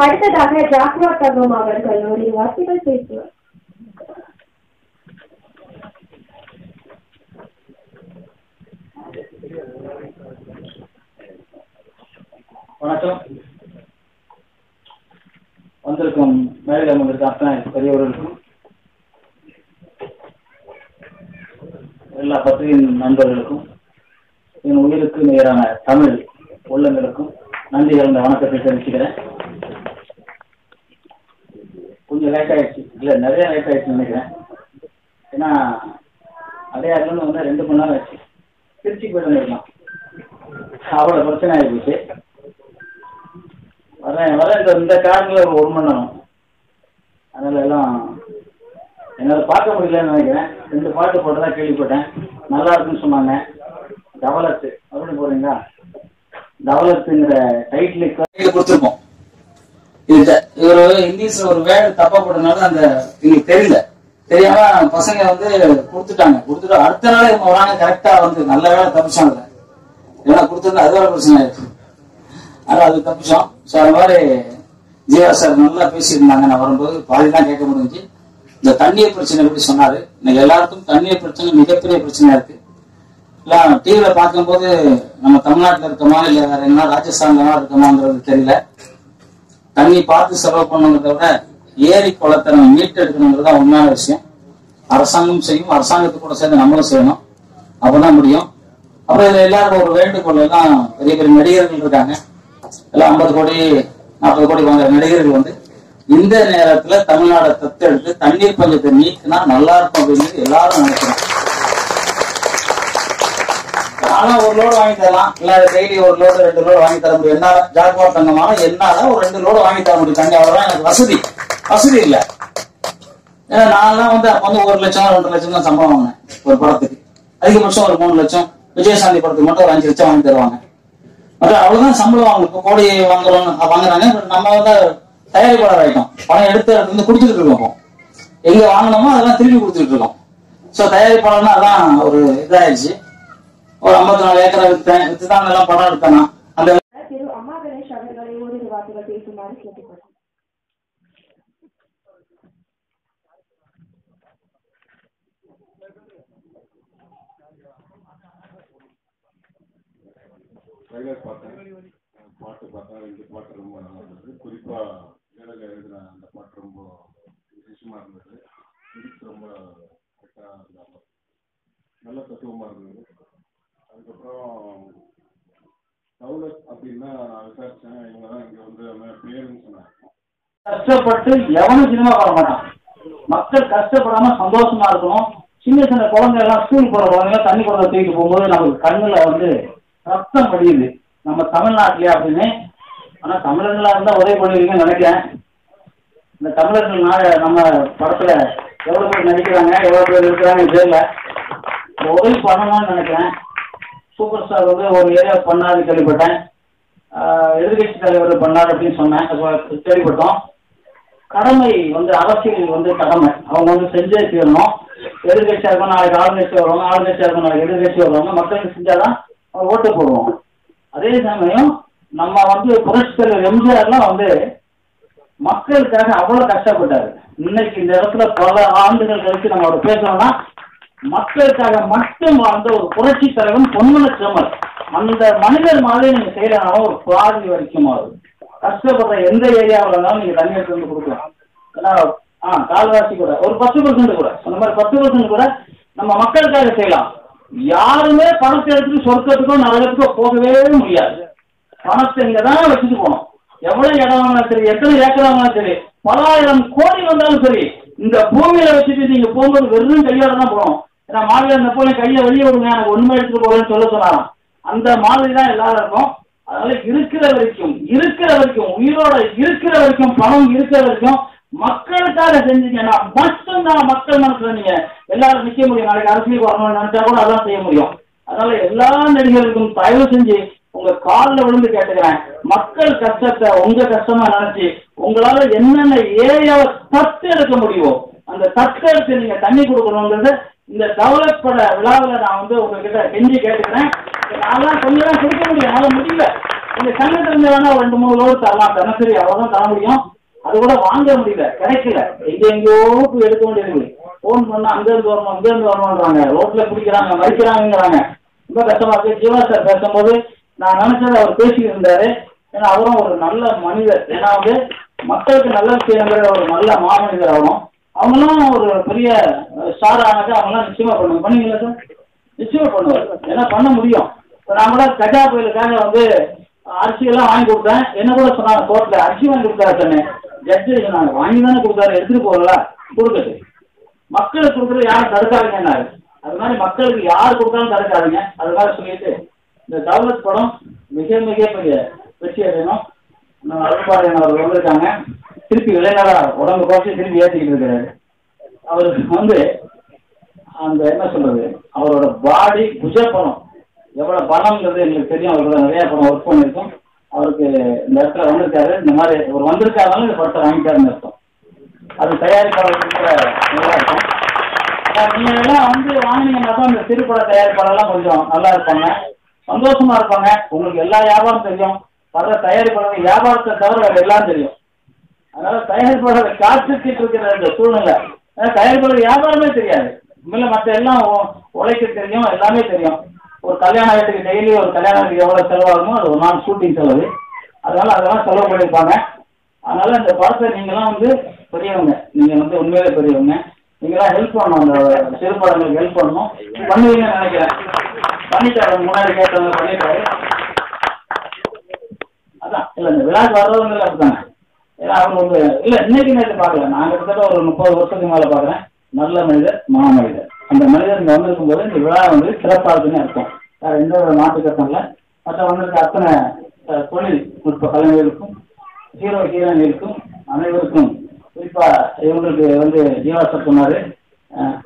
அடுத்ததாக ஜாக்வா தங்கம் அவர்கள் ஒரு வார்த்தைகள் பேசுவார் வணக்கம் வந்திருக்கும் மேலே வந்திருக்க அத்தனை பெரியவர்களுக்கும் எல்லா பத்திரிகையின் நண்பர்களுக்கும் என் உயிருக்கு நேரான தமிழ் உள்ளங்களுக்கும் நன்றி கலந்த வணக்கத்தை தெரிவிச்சுக்கிறேன் கொஞ்சம் லேட் ஆயிடுச்சு இல்லை நிறைய லேட் ஆயிடுச்சுன்னு நினைக்கிறேன் ஏன்னா அடையாறுலேருந்து வந்து ரெண்டு மணி நேரம் ஆச்சு திருச்சிக்கு போயிட்டு இருக்கலாம் அவ்வளோ பிரச்சனை ஆகி போச்சு வரேன் வரேன் இந்த இந்த காரில் ஒரு ஒரு மணி நேரம் அதனால எல்லாம் என்னால் பார்க்க முடியலன்னு நினைக்கிறேன் ரெண்டு பாட்டு போட்டதா கேள்விப்பட்டேன் நல்லா இருக்குன்னு சொன்னாங்க டவலத்து அப்படின்னு போறீங்களா டவலத்துங்கிற டைட்டிலுக்கு கொடுத்துருக்கோம் இது இவர் இங்கிலீஷ்ல ஒரு வேர்டு தப்பா போட்டனால அந்த எங்களுக்கு தெரியல தெரியாம பசங்க வந்து கொடுத்துட்டாங்க கொடுத்துட்டு அடுத்த நாள் இவங்க வராங்க கரெக்டா வந்து நல்ல வேலை தப்பிச்சாங்க ஏன்னா கொடுத்துருந்தா அது வேற பிரச்சனை ஆயிருக்கு ஆனா அது தப்பிச்சோம் ஸோ அது மாதிரி ஜீவா சார் நல்லா பேசியிருந்தாங்க நான் வரும்போது பாதி தான் கேட்க முடிஞ்சு இந்த தண்ணீர் பிரச்சனை எப்படி சொன்னாரு இன்னைக்கு எல்லாருக்கும் தண்ணீர் பிரச்சனை மிகப்பெரிய பிரச்சனையா இருக்கு எல்லாம் டிவியில பார்க்கும்போது நம்ம தமிழ்நாட்டுல இருக்கோமா இல்ல வேற என்ன ராஜஸ்தான்ல இருக்கோமாங்கிறது தெரியல தண்ணி பார்த்து செலவு பண்ணுங்கிறத விட ஏரி குளத்தை நம்ம மீட்டெடுக்கணுங்கிறது தான் உண்மையான விஷயம் அரசாங்கம் செய்யும் அரசாங்கத்து கூட சேர்ந்து நம்மளும் செய்யணும் அப்பதான் முடியும் அப்புறம் இதுல எல்லாரும் ஒரு வேண்டுகோள் எல்லாம் பெரிய பெரிய நடிகர்கள் இருக்காங்க எல்லாம் ஐம்பது கோடி நாற்பது கோடி வாங்குற நடிகர்கள் வந்து இந்த நேரத்துல தமிழ்நாடை தத்தெடுத்து தண்ணீர் பஞ்சத்தை நீக்கினா நல்லா இருக்கும் அப்படின்னு எல்லாரும் நினைக்கிறோம் ஆனா ஒரு லோடு வாங்கி தரலாம் இல்ல டெய்லி ஒரு லோடு ரெண்டு லோடு வாங்கி தர முடியும் என்ன ஜாக்வார் தங்கமான என்னால ஒரு ரெண்டு லோடு வாங்கி தர முடியும் தண்ணி அவ்வளவுதான் எனக்கு வசதி வசதி இல்ல ஏன்னா நான்லாம் வந்து அப்ப வந்து ஒரு லட்சம் ரெண்டு லட்சம் தான் சம்பளம் வாங்கினேன் ஒரு படத்துக்கு அதிகபட்சம் ஒரு மூணு லட்சம் விஜயசாந்தி படத்துக்கு மட்டும் ஒரு அஞ்சு லட்சம் வாங்கி தருவாங்க மற்ற அவ்வளவுதான் சம்பளம் வாங்கணும் இப்போ கோடி வாங்குறோம் வாங்குறாங்க but நம்ம வந்து தயாரிப்பாளர் ஆயிட்டோம் பணம் எடுத்து எடுத்து வந்து கொடுத்துட்டு இருக்கோம் இப்போ. எங்க வாங்கினோமோ அதெல்லாம் திருப்பி கொடுத்துட்டு இருக்கோம் ஸோ தயாரிப்பாளர்னா அதான் ஒரு இதாயிடுச்சு ஒரு ஐம்பத்தி நாலு ஏக்கரை வித்தேன் வித்து தான் எல்லாம் படம் எடுத்தேன் நான். அந்த திரு அம்மா கணேஷ் அவர்களை ஓரிரு வார்த்தைகள் பேசுமாறு கேட்டுக்கொள்கிறேன் ட்ரைலர் பார்த்தேன் பாட்டு பார்த்தேன் ரெண்டு பாட்டு ரொம்ப நல்லா இருந்தது குறிப்பா ஏழக எழுதின அந்த பாட்டு ரொம்ப விசேஷமா இருந்தது லிரிக்ஸ் ரொம்ப கரெக்டா இருந்தாங்க நல்ல தத்துவமா இருந்தது அதுக்கப்புறம் தௌலத் அப்படின்னா நான் விசாரிச்சேன் இவங்க தான் இங்க வந்து அந்த பேருன்னு சொன்னாங்க கஷ்டப்பட்டு எவனும் சினிமா போட மாட்டான் மக்கள் கஷ்டப்படாம சந்தோஷமா இருக்கணும் சின்ன சின்ன குழந்தை எல்லாம் ஸ்கூல் போற குழந்தைங்க தண்ணி குழந்தை தூக்கிட்டு போகும்போது நமக்கு கண்ணுல வந்து ரத்தம் படியுது நம்ம தமிழ்நாட்டிலே அப்படின்னு ஆனா தமிழர்களா இருந்தா உதவி பண்ணுவீங்கன்னு நினைக்கிறேன் இந்த தமிழர்கள் நாட நம்ம படத்துல எவ்வளவு பேர் நடிக்கிறாங்க எவ்வளவு பேர் இருக்கிறாங்கன்னு தெரியல இந்த உதவி பண்ணணும்னு நினைக்கிறேன் சூப்பர் ஸ்டார் வந்து ஒரு ஏரியா பண்ணாரு கேள்விப்பட்டேன் ஆஹ் எதிர்க்கட்சி தலைவர் பண்ணார் அப்படின்னு சொன்னேன் அப்ப கேள்விப்பட்டோம் கடமை வந்து அரசியல் வந்து கடமை அவங்க வந்து செஞ்சே தீரணும் எதிர்கட்சியா இருக்கும் நாளைக்கு ஆளுங்கட்சி வருவாங்க ஆளுங்கட்சியா இருக்கும் நாளைக்கு எதிர்கட்சி வருவாங்க மக்களுக்கு செஞ்சாதான் அவங்க ஓட்டு போடுவோம் அதே சமயம் நம்ம வந்து புரட்சி தலைவர் எம்ஜிஆர்லாம் வந்து மக்களுக்காக அவ்வளவு கஷ்டப்பட்டாரு இன்னைக்கு இந்த இடத்துல பல ஆண்டுகள் கழிச்சு நம்ம அவர் பேசணும்னா மக்களுக்காக மட்டும் வாழ்ந்த ஒரு புரட்சி தலைவன் பொன்மன செம்மல் அந்த மனிதர் மாதிரி நீங்க செய்யலாம் ஒரு பாதி வரைக்கும் ஆகுது கஷ்டப்படுற எந்த ஏரியாவில் இருந்தாலும் நீங்க தண்ணி எடுத்து வந்து கொடுக்கலாம் ஏன்னா ஆ கால்வாசி கூட ஒரு பத்து பர்சன்ட் கூட அந்த மாதிரி பத்து பர்சன்ட் கூட நம்ம மக்களுக்காக செய்யலாம் யாருமே பணத்தை எடுத்துட்டு சொர்க்கத்துக்கோ நரகத்துக்கோ போகவே முடியாது பணத்தை இங்க தான் வச்சுட்டு போகணும் எவ்வளவு இடம் வாங்கினா சரி எத்தனை ஏக்கர் வாங்கினா சரி பலாயிரம் கோடி வந்தாலும் சரி இந்த பூமியில வச்சுட்டு நீங்க போகும்போது வெறும் கையோட தான் போகணும் ஏன்னா மாநில இந்த போய் கையை வெளியே விடுங்க எனக்கு ஒண்ணுமே எடுத்துட்டு போறேன்னு சொல்ல சொன்னாராம் அந்த மாதிரி தான் எல்லாரும் இருக்கும் அதனால இருக்கிற வரைக்கும் இருக்கிற வரைக்கும் உயிரோட இருக்கிற வரைக்கும் பணம் இருக்கிற வரைக்கும் மக்களுக்காக செஞ்சீங்கன்னா மட்டும்தான் மக்கள் மனசுல நீங்க எல்லாரும் நிக்க முடியும் நாளைக்கு அரசியல் வரணும்னு நினைச்சா கூட அதான் செய்ய முடியும் அதனால எல்லா நடிகர்களுக்கும் தயவு செஞ்சு உங்க காலில் விழுந்து கேட்டுக்கிறேன் மக்கள் கஷ்டத்தை உங்க கஷ்டமா நினைச்சு உங்களால என்னென்ன ஏரியாவை தத்து எடுக்க முடியுமோ அந்த தத்து எடுத்து நீங்க தண்ணி கொடுக்கணுங்கிறது இந்த டெவலப் பட விழாவில் நான் வந்து உங்ககிட்ட கெஞ்சி கேட்டுக்கிறேன் நான்லாம் கொஞ்சம் தான் கொடுக்க முடியும் என்னால முடியல இந்த சங்கத்துல இருந்து வேணா ஒரு ரெண்டு மூணு லோடு தரலாம் தினசரி அவ்வளவுதான் தர முடியும் அது கூட வாங்க முடியல கிடைக்கல எங்க எங்கேயோ போய் எடுக்க வேண்டியது ஃபோன் பண்ணா அங்க இருந்து வரணும் அங்க இருந்து வரணும்ன்றாங்க ரோட்ல பிடிக்கிறாங்க மறிக்கிறாங்கிறாங்க ரொம்ப கஷ்டமா இருக்கு ஜீவா சார் பேசும்போது நான் நினைச்சதை அவர் பேசிட்டு இருந்தாரு ஏன்னா அவரும் ஒரு நல்ல மனிதர் ஏன்னா வந்து மக்களுக்கு நல்லது செய்யணுங்கிற ஒரு நல்ல மாமனிதர் ஆகணும் அவங்களும் ஒரு பெரிய ஸ்டார் ஆனாக்கா அவங்களாம் நிச்சயமா பண்ணுவாங்க பண்ணீங்களா சார் நிச்சயமா பண்ணுவார் ஏன்னா பண்ண முடியும் இப்போ நான் கூட கஜா புயலுக்காக வந்து அரிசி எல்லாம் வாங்கி கொடுத்தேன் என்ன கூட சொன்னாங்க கோர்ட்ல அரிசி வாங்கி கொடுத்தாரு சொன்னேன் ஜட்ஜு சொன்னாங்க வாங்கி தானே கொடுத்தாரு எடுத்துட்டு போகல கொடுக்கட்டு மக்களுக்கு கொடுக்குறது யாரும் தடுக்காதீங்கன்னாரு அது மாதிரி மக்களுக்கு யார் கொடுத்தாலும் தடுக்காதீங்க அது மாதிரி சொல்லிட்டு இந்த தௌலத் படம் மிக மிக பெரிய வெற்றி அடையணும் நம்ம அருள்பாளையன் அவர் வந்திருக்காங்க திருப்பி இளைஞரா உடம்பு குறைச்சி திருப்பி ஏற்றிக்கிட்டு இருக்காரு அவருக்கு வந்து அந்த என்ன சொல்றது அவரோட பாடி புஜ பணம் எவ்வளவு பணம்ங்கிறது எங்களுக்கு தெரியும் அவருக்கு நிறைய பணம் ஒர்க் பண்ணியிருக்கோம் அவருக்கு இந்த இடத்துல வந்திருக்காரு இந்த மாதிரி அவர் வந்திருக்காருனாலும் இந்த படத்தை வாங்கிட்டாருன்னு அர்த்தம் அது தயாரிப்பாளருக்கு கூட நல்லா இருக்கும் அஹ் நீங்க எல்லாம் வந்து வாங்கினீங்கன்னா தான் இந்த திரைப்பட தயாரிப்பாளர்லாம் கொஞ்சம் நல்லா இருப்பாங்க சந்தோஷமா இருப்பாங்க உங்களுக்கு எல்லா வியாபாரம் தெரியும் வர்ற தயாரிப்பாளர்கள் வியாபாரத்தை தவிர வேற எல்லாம் தெரியும் அதனால தயாரிப்பாளர் காத்துக்கிட்டு இருக்கிற இந்த சூழ்நிலை ஏன்னா தயாரிப்பாளர் வியாபாரமே தெரியாது உண்மையில மற்ற எல்லாம் உ- உழைக்க தெரியும் எல்லாமே தெரியும் ஒரு கல்யாண வீட்டுக்கு டெய்லி ஒரு கல்யாண வீட்டுக்கு எவ்வளவு செலவாகுமோ அது ஒரு நாள் ஷூட்டிங் செலவு அதனால அதெல்லாம் செலவு பண்ணியிருப்பாங்க அதனால இந்த படத்தை நீங்களாம் வந்து பெரியவங்க நீங்க வந்து உண்மையிலே பெரியவங்க நீங்களாம் ஹெல்ப் பண்ணணும் அந்த சிறு படங்களுக்கு ஹெல்ப் பண்ணணும் பண்ணுவீங்கன்னு நினைக்கிறேன் பண்ணிட்டாரு முன்னாடி கேட்டவங்க பண்ணிட்டாரு அதான் இல்ல இந்த விழாக்கு வர்றவங்க அப்படித்தானே ஏன்னா அவங்க வந்து இல்ல இன்னைக்கு நேற்று பார்க்கல நான் கிட்டத்தட்ட ஒரு முப்பது வருஷத்துக்கு மேல பார்க்குறேன் நல்ல மனிதர் மாமனிதர் அந்த மனிதர் இங்க வந்திருக்கும் போது இந்த விழா வந்து சிறப்பா இருக்குன்னு அர்த்தம் வேற எந்த ஒரு மாற்று கட்டம் இல்லை மற்ற வந்திருக்க அத்தனை அஹ், தொழில் நுட்ப கலைஞர்களுக்கும் ஹீரோ ஹீரோயின்களுக்கும் அனைவருக்கும் குறிப்பா இவங்களுக்கு வந்து ஜீவா சார் சொன்னாரு அஹ்,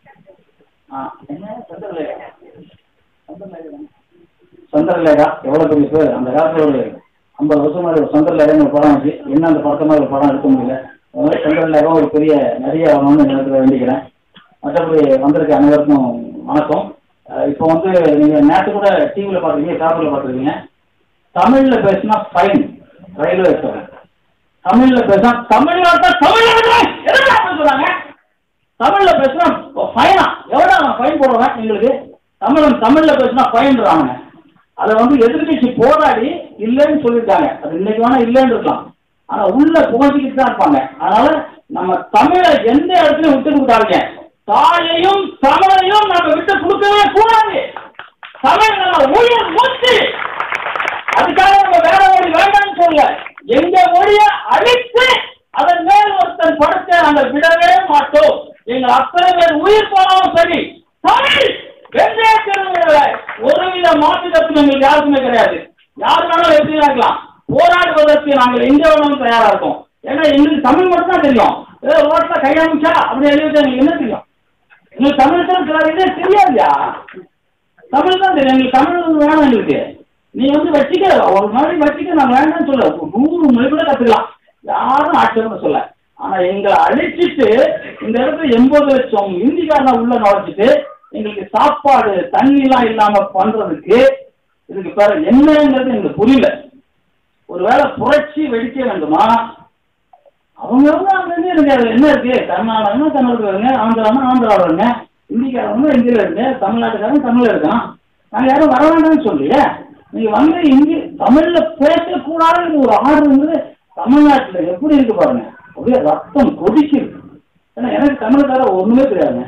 ஆ, என்ன சந்திரலேகா சந்திரலேகா சந்திரலேகா எவ்வளவு பெரிய பேர் அந்த காலத்துல ஒரு ஐம்பது வருஷம் மாதிரி ஒரு சந்திரலேகான்னு ஒரு படம் வச்சு இன்னும் அந்த படத்தை மாதிரி ஒரு படம் எடுக்க முடியல அது மாதிரி சந்திரலேகா ஒரு பெரிய நடிகை ஆகணும்னு இந்த நேரத்தில் வேண்டிக்கிறேன் மற்றபடி வந்திருக்க அனைவருக்கும் வணக்கம் அஹ் இப்போ வந்து நீங்க நேற்று கூட டிவியில் பார்த்துருக்கீங்க பேப்பரில் பார்த்துருக்கீங்க தமிழ்ல பேசினா ஃபைன் ரயில்வே துறை தமிழ்ல பேசினா தமிழ்நாட்டை தமிழ்நாடு எதுக்கு அப்படி சொல்றாங்க தமிழ்ல பேசினா ஃபைனா எவ்வளோ நான் ஃபைன் போடுவேன் எங்களுக்கு தமிழன் தமிழ்ல பேசினா ஃபைன்றாங்க அதை வந்து எதிர்கட்சி போராடி இல்லைன்னு சொல்லியிருக்காங்க அது இன்னைக்கு வேணா இல்லைன்னு இருக்கலாம் ஆனா உள்ள புகழ்ச்சிக்கிட்டு தான் இருப்பாங்க அதனால நம்ம தமிழை எந்த இடத்துலயும் விட்டு கொடுக்காதீங்க தாயையும் தமிழையும் நம்ம விட்டு கொடுக்கவே கூடாது தமிழ் நம்ம உயிர் மூச்சு அதுக்காக நம்ம வேற மொழி வேண்டாம்னு சொல்ல எங்க மொழிய அழித்து அதன் மேல் ஒருத்தன் படுத்த நாங்கள் விடவே மாட்டோம் எங்கள் அத்தனை பேர் உயிர் போனாலும் சரி தமிழ் வெந்தய திருவிழா ஒருவித மாற்று கருத்து எங்களுக்கு யாருக்குமே கிடையாது யார் வேணாலும் எப்படி இருக்கலாம் போராடுவதற்கு நாங்கள் எங்க வேணாலும் தயாரா இருக்கோம் ஏன்னா எங்களுக்கு தமிழ் மட்டும் தான் தெரியும் ஏதோ ரோட்ல கையாமிச்சா அப்படி எழுதி எங்களுக்கு என்ன தெரியும் எங்களுக்கு தமிழ் தான் தெரியாது தெரியாதுயா தமிழ் தான் தெரியும் எங்களுக்கு தமிழ் வேணும் எங்களுக்கு நீ வந்து வச்சுக்க ஒரு மாதிரி வச்சுக்க நான் வேண்டாம்னு சொல்ல நூறு மொழி கூட கற்றுக்கலாம் யாரும் ஆட்சேபம் சொல்ல ஆனா எங்களை அழிச்சிட்டு இந்த இடத்துல எண்பது லட்சம் இந்திக்காரனை உள்ள நுழைச்சிட்டு எங்களுக்கு சாப்பாடு தண்ணி எல்லாம் இல்லாம பண்றதுக்கு இதுக்கு பேர என்னங்கிறது எங்களுக்கு புரியல ஒருவேளை புரட்சி வெடிக்க வேண்டுமா அவங்க வந்து அங்க இருந்து எனக்கு அது என்ன இருக்கு கர்நாடகம்னா தமிழ்ல இருங்க ஆந்திரானா ஆந்திராவில் இருங்க இந்திக்காரங்க இந்தியில இருங்க தமிழ்நாட்டுக்காரன் தமிழ்ல இருக்கான் நாங்க யாரும் வர வேண்டாம்னு சொல்லியே நீங்க வந்து இங்க தமிழ்ல பேசக்கூடாதுன்னு ஒரு ஆர்டர் வந்து தமிழ்நாட்டுல எப்படி இருக்கு பாருங்க அப்படியே ரத்தம் கொதிக்குது ஏன்னா எனக்கு தமிழ்கார ஒண்ணுமே தெரியாதுங்க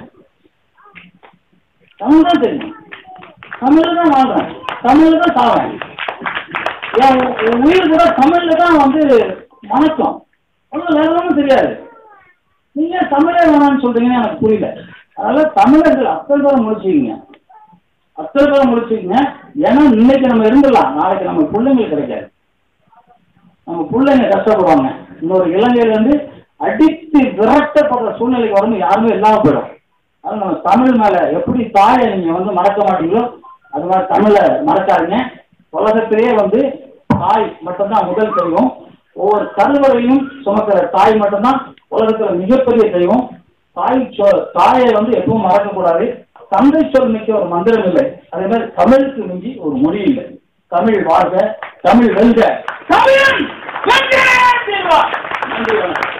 தமிழ் தான் தெரியும் தமிழ்ல தான் வாழ்றேன் தமிழ்ல தான் சாவேன் என் உ- உயிர் கூட தமிழ்ல தான் வந்து வணக்கம் ஒன்றும் வேற ஒன்றும் தெரியாது நீங்க தமிழே வேணாம்னு சொல்றீங்கன்னு எனக்கு புரியல அதனால தமிழர்கள் அத்தனை பேரை முடிச்சுக்கிங்க அத்தனை பேரை முடிச்சுக்கிங்க ஏன்னா இன்னைக்கு நம்ம இருந்துடலாம் நாளைக்கு நம்ம பிள்ளைங்களுக்கு கிடைக்காது நம்ம பிள்ளைங்க கஷ்டப்படுவாங்க இன்னொரு இலங்கையில இருந்து அடித்து விரட்டப்படுற சூழ்நிலைக்கு வரும்போது யாருமே இல்லாம போயிடும் அது நம்ம தமிழ் மேல எப்படி தாயை நீங்க வந்து மறக்க மாட்டீங்களோ அது மாதிரி தமிழை மறக்காதீங்க உலகத்திலேயே வந்து தாய் மட்டும்தான் முதல் தெய்வம் ஒவ்வொரு கருவறையும் சுமக்கிற தாய் மட்டும்தான் உலகத்துல மிகப்பெரிய தெய்வம் தாய் சொல் தாயை வந்து எப்பவும் மறக்கக்கூடாது தந்தை சொல் மிக்க ஒரு மந்திரம் இல்லை அதே மாதிரி தமிழுக்கு மிஞ்சி ஒரு மொழி இல்லை தமிழ் வாழ்க தமிழ் வெல்க தமிழன் வெல்க! நன்றி வணக்கம்